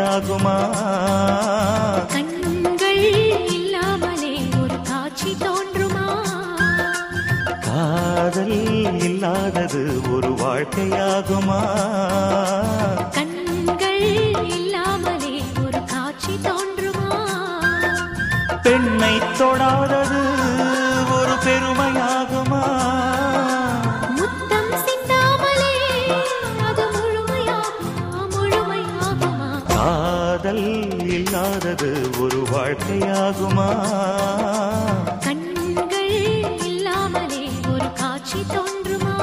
பெருமையாகுமா கண்கள் இல்லாமலே ஒரு காட்சி தோன்றுமா காதல் இல்லாதது ஒரு வாழ்க்கையாகுமா கண்கள் இல்லாமலே ஒரு காட்சி தோன்றுமா பெண்ணை தொடாதது ஒரு பெருமையாகுமா முத்தம் சிந்தாமலே அது முழுமையாகுமா முழுமையாகுமா காதல் இல்லாதது ஒரு வாழ்க்கையாகுமா கண்கள் இல்லாமலே ஒரு காட்சி தோன்றுமா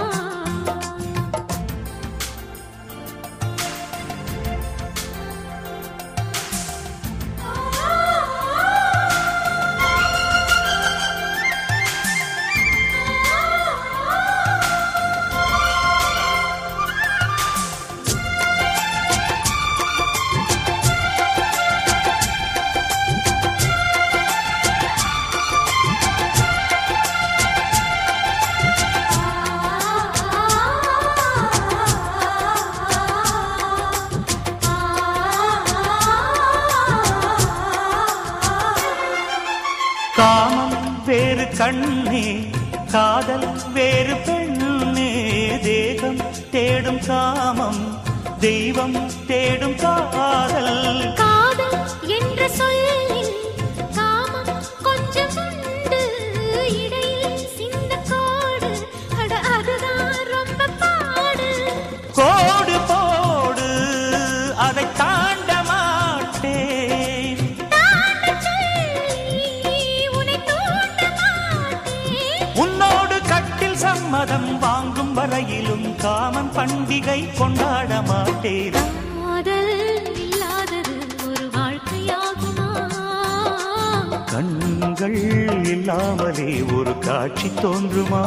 காமம் வேறு கண்ணே காதல் வேறு பெண்ணே தேகம் தேடும் காமம் தெய்வம் தேடும் காதல் காதல் என்ற சொல்லில் காமம் கொஞ்சம் உண்டு இடையில் சிந்த கோடு அட அதுதான் ரொம்ப பாடு கோடு போடு அதை தாண்ட மாட்டேன் தாண்டச் சொல்லி உன்னை தூண்ட மாட்டேன் உன்னோடு கட்டில் சம்மதம் வாங்கும் வரையிலும் காமன் பண்டிகை கொண்டாட மாட்டேன் காதல் இல்லாதது ஒரு வாழ்க்கையாகுமா கண்கள் இல்லாமலே ஒரு காட்சி தோன்றுமா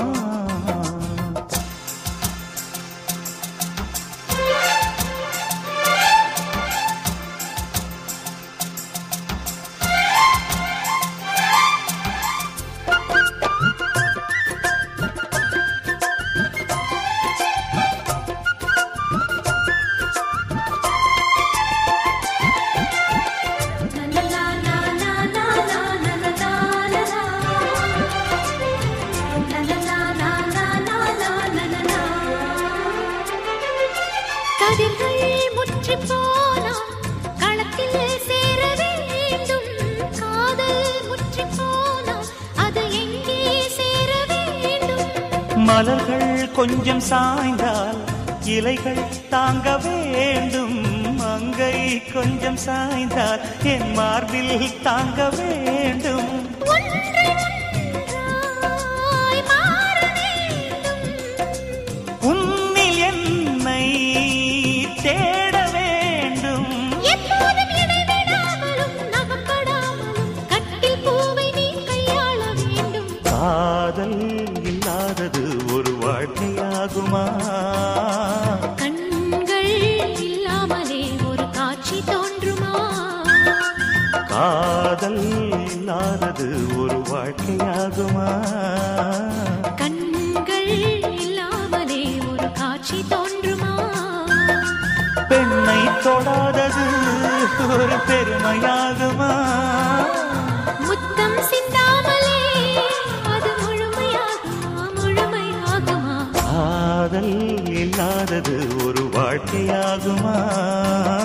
கதிர்கள் முற்றி போனால் களத்தில் சேர வேண்டும் காதல் முற்றி போனால் அது எங்கே சேர வேண்டும் மலர்கள் கொஞ்சம் சாய்ந்தால் இலைகள் தாங்க வேண்டும் மங்கை கொஞ்சம் சாய்ந்தால் என் மார்பில் தாங்க வேண்டும் ஒன்றை ஒன்றாய் மாற வேண்டும் உன்னில் என்னை தேட வேண்டும் எப்போதும் இடைவிடாமலும் நகப்படாமலும் கட்டில் பூவை நீ கையாள வேண்டும் காதல் இல்லாதது ஒரு வாழ்க்கையாகுமா கண்கள் இல்லாமலே ஒரு காட்சி தோன்றுமா காதல் இல்லாதது ஒரு வாழ்க்கையாகுமா கண்கள் இல்லாமலே ஒரு காட்சி தோன்றுமா பெண்ணை தொடாதது ஒரு பெருமையாகுமா முத்தம் சிந்தாமலே அது முழுமையாகுமா முழுமையாகுமா காதல் இல்லாதது ஒரு வாழ்க்கையாகுமா